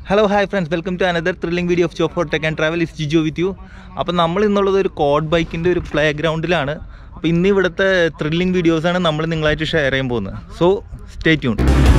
hello hi friends welcome to another thrilling video of Jo for tech and travel is Jijo with you അപ്പോൾ നമ്മൾ ഇന്നുള്ളത് ഒരു code ബൈക്കിൻ്റെ ഒരു പ്ലേ ഗ്രൗണ്ടിലാണ് അപ്പോൾ ഇന്ന് ഇവിടുത്തെ ത്രില്ലിംഗ് വീഡിയോസാണ് നമ്മൾ നിങ്ങളായിട്ട് ഷെയർ ചെയ്യാൻ പോകുന്നത് സോ സ്റ്റേ ട്യൂൺ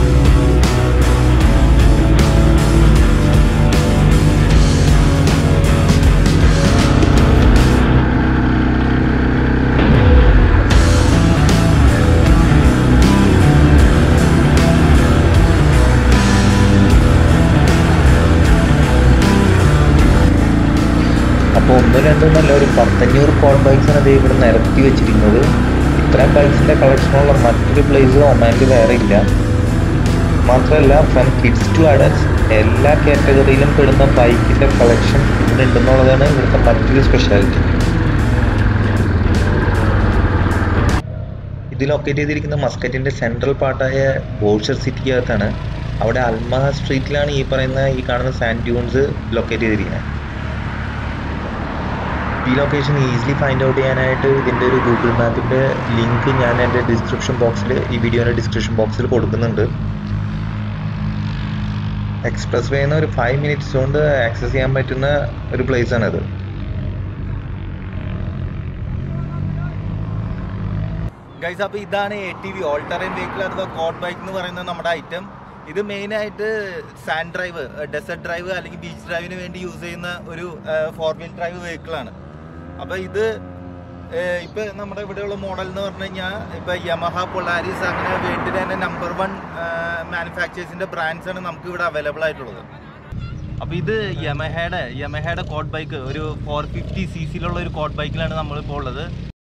അപ്പോൾ ഒന്ന് രണ്ടെന്നല്ല ഒരു പത്തഞ്ഞൂറ് കോഡ് ബൈക്സാണ് ഇത് ഇവിടെ നിരത്തി വെച്ചിരിക്കുന്നത് ഇത്രയും ബൈക്സിൻ്റെ കളക്ഷനുള്ള മറ്റൊരു പ്ലേസ് ഒമാനിൽ വേറെ ഇല്ല മാത്രമല്ല ഫ്രം കിഡ്സ് ടു അഡൽട്സ് എല്ലാ കാറ്റഗറിയിലും പെടുന്ന ബൈക്കിൻ്റെ കളക്ഷൻ ഇവിടെ ഉണ്ടെന്നുള്ളതാണ് ഇവിടുത്തെ മറ്റൊരു സ്പെഷ്യാലിറ്റി ഇത് ലൊക്കേറ്റ് ചെയ്തിരിക്കുന്ന മസ്കറ്റിൻ്റെ സെൻട്രൽ പാർട്ടായ ബോൾഷർ സിറ്റിക്കകത്താണ് അവിടെ അൽമഹ സ്ട്രീറ്റിലാണ് ഈ പറയുന്ന ഈ കാണുന്ന സാൻഡ് ഡ്യൂൺസ് ലൊക്കേറ്റ് ചെയ്തിരിക്കുന്നത് ഈ ലൊക്കേഷൻ ഈസിലി ഫൈൻഡ് ഔട്ട് ചെയ്യാനായിട്ട് ഇതിൻ്റെ ഒരു ഗൂഗിൾ മാപ്പിൻ്റെ ലിങ്ക് ഞാൻ എൻ്റെ ഡിസ്ക്രിപ്ഷൻ ബോക്സിൽ ഈ വീഡിയോയുടെ ഡിസ്ക്രിപ്ഷൻ ബോക്സിൽ കൊടുക്കുന്നുണ്ട് എക്സ്പ്രസ് വേന്ന് ഒരു ഫൈവ് മിനിറ്റ്സ് കൊണ്ട് ആക്സസ് ചെയ്യാൻ പറ്റുന്ന ഒരു പ്ലേസ് ആണിത് ഗൈസ് അപ്പോൾ ഇതാണ് A T V all terrain vehicle അഥവാ കോഡ് ബൈക്ക് എന്ന് പറയുന്ന നമ്മുടെ ഐറ്റം ഇത് മെയിനായിട്ട് സാൻഡ് ഡ്രൈവ് ഡെസേർട്ട് ഡ്രൈവ് അല്ലെങ്കിൽ ബീച്ച് ഡ്രൈവിന് വേണ്ടി യൂസ് ചെയ്യുന്ന ഒരു ഫോർ വീൽ ഡ്രൈവ് വെഹിക്കിളാണ് അപ്പോൾ ഇത് ഏഹ്, ഇപ്പൊ നമ്മുടെ ഇവിടെയുള്ള മോഡൽ എന്ന് പറഞ്ഞു കഴിഞ്ഞാൽ ഇപ്പൊ യമഹ പൊളാരിസ് അങ്ങനെ വേൾഡിലെ തന്നെ നമ്പർ വൺ മാനുഫാക്ചേഴ്സിന്റെ ബ്രാൻഡ്സ് ആണ് നമുക്ക് ഇവിടെ അവൈലബിൾ ആയിട്ടുള്ളത് അപ്പോൾ ഇത് യമഹയുടെ യമഹയുടെ കോഡ് ബൈക്ക് ഒരു ഫോർ ഫിഫ്റ്റി സി സിയിലുള്ള ഒരു കോഡ് ബൈക്കിലാണ് നമ്മളിപ്പോൾ ഉള്ളത്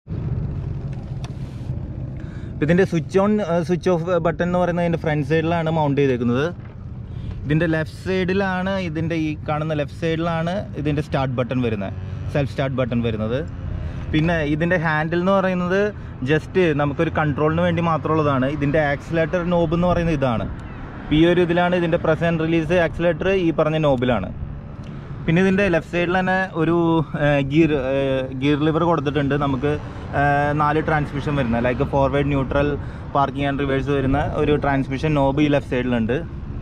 ഇതിൻ്റെ switch on switch off button എന്ന് പറയുന്നത് ഇതിൻ്റെ ഫ്രണ്ട് സൈഡിലാണ് മൗണ്ട് ചെയ്തേക്കുന്നത് ഇതിൻ്റെ ലെഫ്റ്റ് സൈഡിലാണ് ഇതിൻ്റെ ഈ കാണുന്ന ലെഫ്റ്റ് സൈഡിലാണ് ഇതിൻ്റെ സ്റ്റാർട്ട് ബട്ടൺ വരുന്നത് സെൽഫ് സ്റ്റാർട്ട് ബട്ടൺ വരുന്നത് പിന്നെ ഇതിൻ്റെ ഹാൻഡിൽ എന്ന് പറയുന്നത് ജസ്റ്റ് നമുക്കൊരു കൺട്രോളിന് വേണ്ടി മാത്രമുള്ളതാണ് ഇതിൻ്റെ ആക്സിലേറ്റർ നോബ് എന്ന് പറയുന്നത് ഇതാണ് ഈ ഒരു ഇതിലാണ് ഇതിൻ്റെ പ്രസ് ആൻഡ് റിലീസ് ആക്സിലേറ്റർ ഈ പറഞ്ഞ നോബിലാണ് പിന്നെ ഇതിൻ്റെ ലെഫ്റ്റ് സൈഡിൽ തന്നെ ഒരു ഗിയർ ഗിയർ ലിവർ കൊടുത്തിട്ടുണ്ട് നമുക്ക് ആ, നാല് ട്രാൻസ്മിഷൻ വരുന്ന like forward neutral parking and reverse വരുന്ന ഒരു ട്രാൻസ്മിഷൻ നോബ് ഈ ലെഫ്റ്റ് സൈഡിലുണ്ട്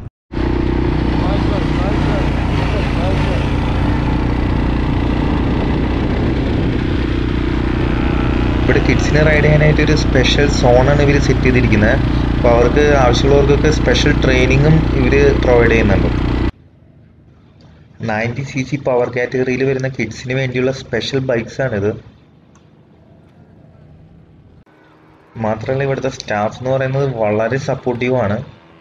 ഇവിടെ കിഡ്സിന് റൈഡ് ചെയ്യാനായിട്ട് ഒരു സ്പെഷ്യൽ സോണാണ് ഇവർ സെറ്റ് ചെയ്തിരിക്കുന്നത് അപ്പോൾ അവർക്ക് ആവശ്യമുള്ളവർക്കൊക്കെ സ്പെഷ്യൽ ട്രെയിനിങ്ങും ഇവർ പ്രൊവൈഡ് ചെയ്യുന്നുണ്ട് നയൻറ്റി സി സി പവർ കാറ്റഗറിയിൽ വരുന്ന കിഡ്സിന് വേണ്ടിയുള്ള സ്പെഷ്യൽ ബൈക്സാണിത് മാത്രമല്ല ഇവിടുത്തെ സ്റ്റാഫ് എന്ന് പറയുന്നത് വളരെ സപ്പോർട്ടീവാണ്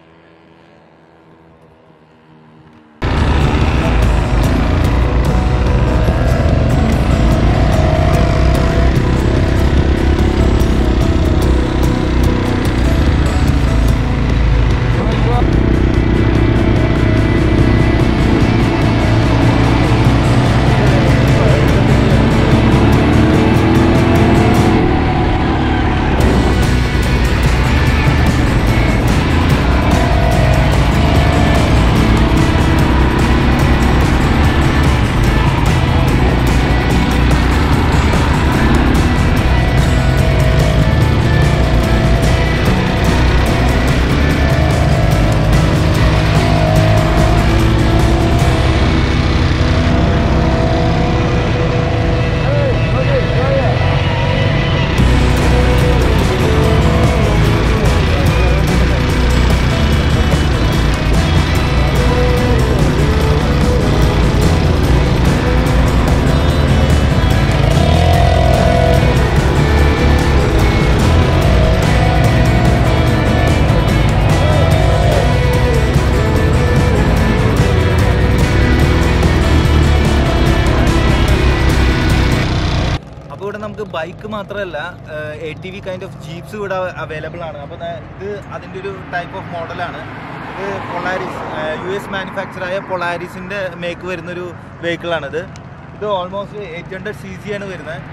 അപ്പോൾ ഇവിടെ നമുക്ക് ബൈക്ക് മാത്രമല്ല A T V kind of jeeps ഇവിടെ അവൈലബിൾ ആണ് അപ്പോൾ ഇത് അതിൻ്റെ ഒരു ടൈപ്പ് ഓഫ് മോഡലാണ് ഇത് പൊളാരിസ് യു എസ് മാനുഫാക്ചറായ പൊളാരിസിൻ്റെ മേക്ക് വരുന്നൊരു വെഹിക്കിളാണിത് ഇത് almost eight hundred C C ആണ് വരുന്നത്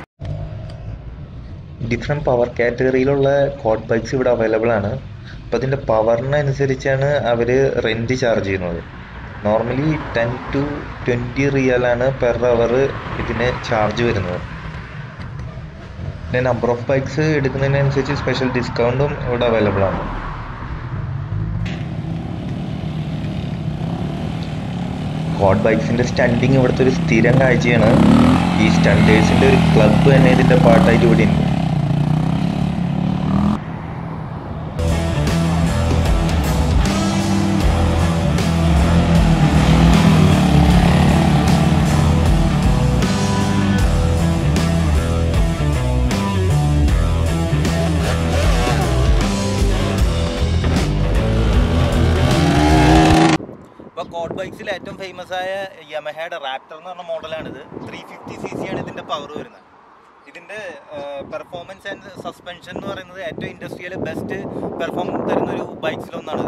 ഡിഫറെൻറ്റ് പവർ കാറ്റഗറിയിലുള്ള കോഡ് ബൈക്സ് ഇവിടെ അവൈലബിൾ ആണ് അപ്പോൾ അതിൻ്റെ പവറിനനുസരിച്ചാണ് അവർ റെൻറ്റ് ചാർജ് ചെയ്യുന്നത് നോർമലി ടെൻ ടു ട്വൻറ്റി റിയലാണ് പെർ അവർ ഇതിന് ചാർജ് വരുന്നത് പിന്നെ നമ്പർ ഓഫ് ബൈക്സ് എടുക്കുന്നതിനനുസരിച്ച് സ്പെഷ്യൽ ഡിസ്കൗണ്ടും ഇവിടെ അവൈലബിൾ ആണ് കോഡ് ബൈക്സിൻ്റെ സ്റ്റണ്ടിങ് ഇവിടുത്തെ ഒരു സ്ഥിരം കാഴ്ചയാണ് ഈ സ്റ്റണ്ടേഴ്സിൻ്റെ ഒരു ക്ലബ്ബ് തന്നെ ഇതിൻ്റെ പാർട്ടായിട്ട് ഇവിടെ ഉണ്ട് ഇപ്പോൾ കോഡ് ബൈക്സിൽ ഏറ്റവും ഫേമസ് ആയ യമഹയുടെ റാപ്റ്റർ എന്ന് പറഞ്ഞ മോഡലാണിത് ത്രീ ഫിഫ്റ്റി സി സി ആണ് ഇതിൻ്റെ പവർ വരുന്നത് ഇതിൻ്റെ പെർഫോമൻസ് ആൻഡ് സസ്പെൻഷൻ എന്ന് പറയുന്നത് ഏറ്റവും ഇൻഡസ്ട്രിയൽ ബെസ്റ്റ് പെർഫോമൻസ് തരുന്ന ഒരു ബൈക്സിലൊന്നാണ്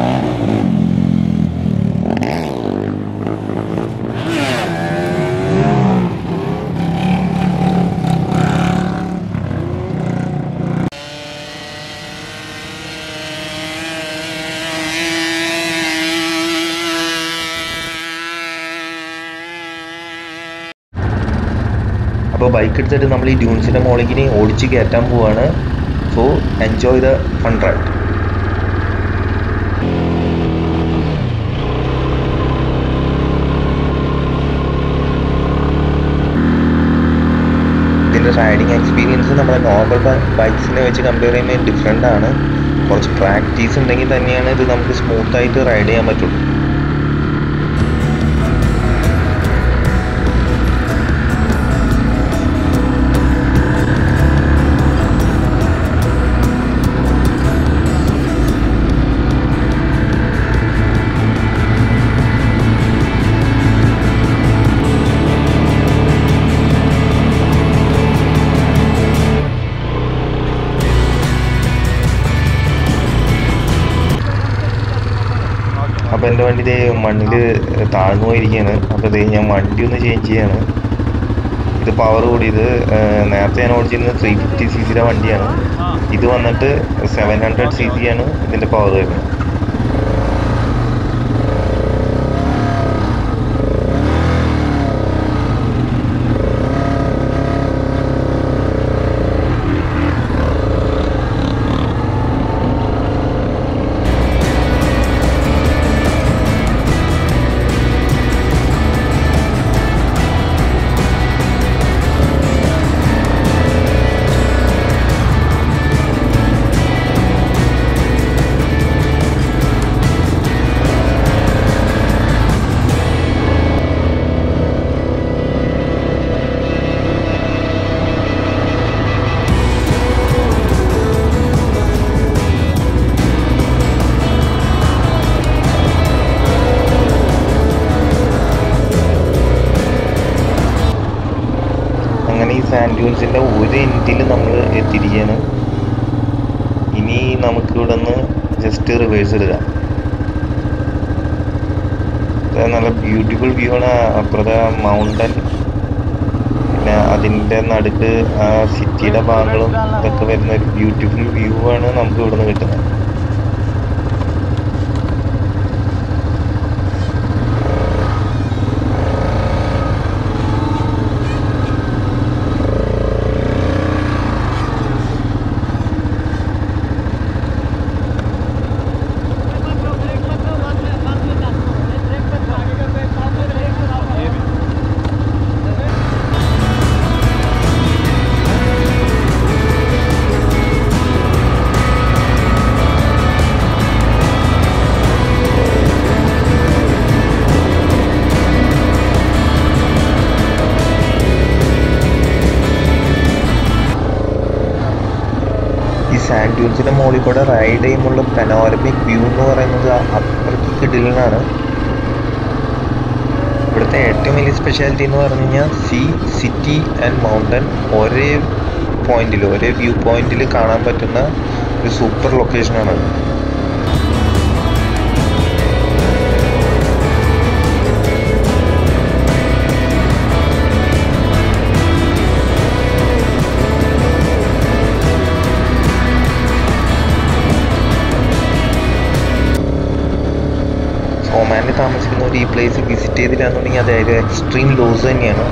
അപ്പോൾ ബൈക്ക് എടുത്തിട്ട് നമ്മൾ ഈ ഡ്യൂൺസിൻ്റെ മുകളിലേക്ക് ഓടിച്ച് കയറ്റാൻ പോവാണ് so enjoy the fun ride ഇതിൻ്റെ റൈഡിങ് എക്സ്പീരിയൻസ് നമ്മുടെ നോർമൽ ബൈക്സിനെ വെച്ച് കമ്പയർ ചെയ്യുമ്പോൾ ഡിഫറെൻ്റ് ആണ് കുറച്ച് പ്രാക്ടീസ് ഉണ്ടെങ്കിൽ തന്നെയാണ് ഇത് നമുക്ക് സ്മൂത്തായിട്ട് റൈഡ് ചെയ്യാൻ പറ്റുള്ളൂ അപ്പോൾ എൻ്റെ വണ്ടി ഇതേ മണ്ണിൽ താഴ്ന്നു പോയിരിക്കുകയാണ് അപ്പോൾ ഇതേ ഞാൻ വണ്ടി ഒന്ന് ചേഞ്ച് ചെയ്യാണ് ഇത് പവർ കൂടിയത് ഏഹ്, നേരത്തെ ഞാൻ ഓടിച്ചിരുന്നത് ത്രീ ഫിഫ്റ്റി സി സിയുടെ വണ്ടിയാണ് ഇത് വന്നിട്ട് സെവൻ ഹൺഡ്രഡ് സി സി ആണ് ഇതിൻ്റെ പവർ വരുന്നത് അങ്ങനെ ഈ സാൻഡ് ഡ്യൂൺസിൻ്റെ ഒരു എൻഡിൽ നമ്മൾ എത്തിയിരിക്കുകയാണ് ഇനി നമുക്ക് ഇവിടെ നിന്ന് ജസ്റ്റ് റിവേഴ്സ് എടുക്കാം ഇത് നല്ല ബ്യൂട്ടിഫുൾ വ്യൂ ആണ് അപ്പുറത്തെ മൗണ്ടൻ പിന്നെ അതിൻ്റെ നടുക്ക് ആ സിറ്റിയുടെ ഭാഗങ്ങളും ഇതൊക്കെ വരുന്ന ഒരു ബ്യൂട്ടിഫുൾ വ്യൂ ആണ് നമുക്ക് ഇവിടെ നിന്ന് കിട്ടുന്നത് ഈ സാൻഡ് ഡ്യൂൺസിൻ്റെ മുകളിൽ കൂടെ റൈഡ് ചെയ്യുമ്പോൾ പനോരമിക് വ്യൂ എന്ന് പറയുന്നത് അത്രയ്ക്ക് കിടിലനാണ് ഇവിടുത്തെ ഏറ്റവും വലിയ സ്പെഷ്യാലിറ്റി എന്ന് പറഞ്ഞു കഴിഞ്ഞാൽ സീ സിറ്റി ആൻഡ് മൗണ്ടൻ ഒരേ പോയിന്റിൽ ഒരേ വ്യൂ പോയിന്റിൽ കാണാൻ പറ്റുന്ന ഒരു സൂപ്പർ ലൊക്കേഷനാണ് ഒമാനിൽ താമസിക്കുന്നവർ ഈ പ്ലേസ് വിസിറ്റ് ചെയ്തില്ല എന്നുണ്ടെങ്കിൽ അതായത് എക്സ്ട്രീം ലോസ് തന്നെയാണ്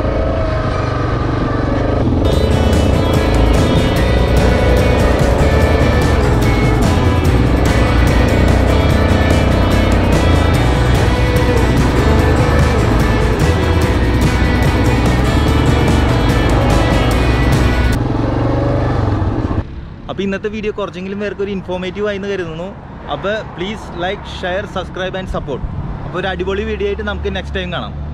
ഇന്നത്തെ വീഡിയോ കുറച്ചെങ്കിലും പേർക്ക് ഒരു ഇൻഫോർമേറ്റീവ് ആയി എന്ന് കരുതുന്നു അപ്പോൾ please like share subscribe and support അപ്പോൾ ഒരു അടിപൊളി വീഡിയോ ആയിട്ട് നമുക്ക് നെക്സ്റ്റ് ടൈം കാണാം